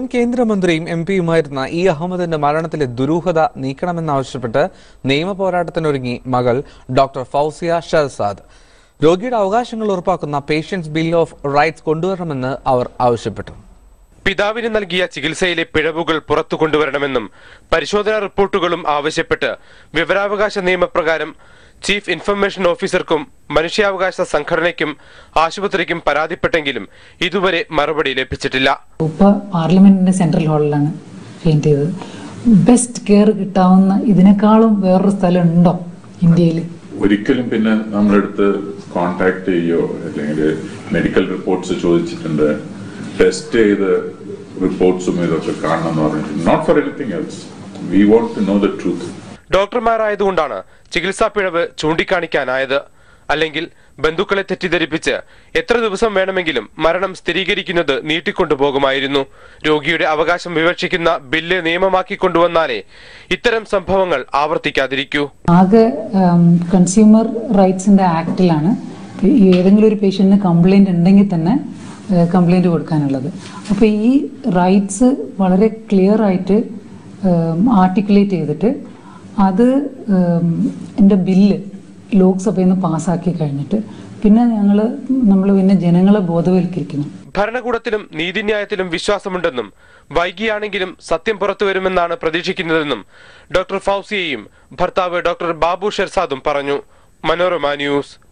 കേന്ദ്രമന്ത്രിയും M പിയുമായിരുന്ന E അഹമ്മദിന്റെ മരണത്തിലെ ദുരൂഹത നീക്കണമെന്നാവശ്യപ്പെട്ട് നിയമ പോരാട്ടത്തിനൊരുങ്ങി മകൾ ഡോക്ടർ ഫൗസിയ ഷഹസാദ് രോഗിയുടെ അവകാശങ്ങൾ ഉറപ്പാക്കുന്ന പേഷ്യൻസ് ബിൽ ഓഫ് റൈറ്റ്സ് കൊണ്ടുവരണമെന്ന് അവർ ആവശ്യപ്പെട്ടു പിതാവിന് നൽകിയ ചികിത്സയിലെ പിഴവുകൾ പുറത്തു കൊണ്ടുവരണമെന്നും പരിശോധനാ റിപ്പോർട്ടുകളും ആവശ്യപ്പെട്ട് വിവരാവകാശ നിയമപ്രകാരം ചീഫ് ഇൻഫർമേഷൻ ഓഫീസർക്കും മനുഷ്യാവകാശ സംഘടനയ്ക്കും ആശുപത്രിക്കും പരാതിപ്പെട്ടെങ്കിലും ഇതുവരെ മറുപടി ലഭിച്ചിട്ടില്ല ഉപ്പ പാർലമെന്റിന്റെ സെൻട്രൽ ഹാളിലാണ് ഫെയിന്റ് ചെയ്തത് ബെസ്റ്റ് കെയർ കിട്ടാവുന്ന ഇതിനേക്കാളും വേറൊരു സ്ഥലം ഉണ്ടോ ഇന്ത്യയിൽ ഒരിക്കലും പിന്നെ നമ്മളെടുത്ത് കോണ്ടാക്ട് ചെയ്യോ അല്ലെങ്കിൽ മെഡിക്കൽ റിപ്പോർട്ട്സ് ചോദിച്ചിട്ടുണ്ട് ടെസ്റ്റ് ചെയ്ത് റിപ്പോർട്ട്സും ഇതൊക്കെ കാണണം എന്ന് പറഞ്ഞിട്ട് not for anything else we want to know the truth ഡോക്ടർമാരായതുകൊണ്ടാണ് ചികിത്സാ പിഴവ് ചൂണ്ടിക്കാണിക്കാനായത് അല്ലെങ്കിൽ ബന്ധുക്കളെ തെറ്റിദ്ധരിപ്പിച്ച് എത്ര ദിവസം വേണമെങ്കിലും മരണം സ്ഥിരീകരിക്കുന്നത് നീട്ടിക്കൊണ്ടുപോകുമായിരുന്നു രോഗിയുടെ അവകാശം വിവക്ഷിക്കുന്ന ബില്ല് നിയമമാക്കി കൊണ്ടുവന്നാലേ ഇത്തരം സംഭവങ്ങൾ ആവർത്തിക്കാതിരിക്കൂ ആകെ കൺസ്യൂമർ റൈറ്റ്സിന്റെ ആക്ടിലാണ് ഈ ഏതെങ്കിലും ഒരു പേഷ്യന്റിന് കംപ്ലൈന്റ് ഉണ്ടെങ്കിൽ തന്നെ കംപ്ലൈന്റ് കൊടുക്കാനുള്ളത് അപ്പോൾ ഈ റൈറ്റ്സ് വളരെ ക്ലിയർ ആയിട്ട് ആർട്ടിക്കുലേറ്റ് ചെയ്തിട്ട് അത് എൻ്റെ ബില്ല് ലോക്സഭയിൽ നിന്ന് പാസ്സാക്കി കഴിഞ്ഞിട്ട് പിന്നെ ഞങ്ങൾ നമ്മൾ പിന്നെ ജനങ്ങളെ ബോധവൽക്കരിക്കണം ഭരണകൂടത്തിലും നീതിന്യായത്തിലും വിശ്വാസമുണ്ടെന്നും വൈകിയാണെങ്കിലും സത്യം പുറത്തുവരുമെന്നാണ് പ്രതീക്ഷിക്കുന്നതെന്നും ഡോക്ടർ ഫൗസിയയും ഭർത്താവ് ഡോക്ടർ ബാബു ഷെർസാദും പറഞ്ഞു മനോരമ ന്യൂസ്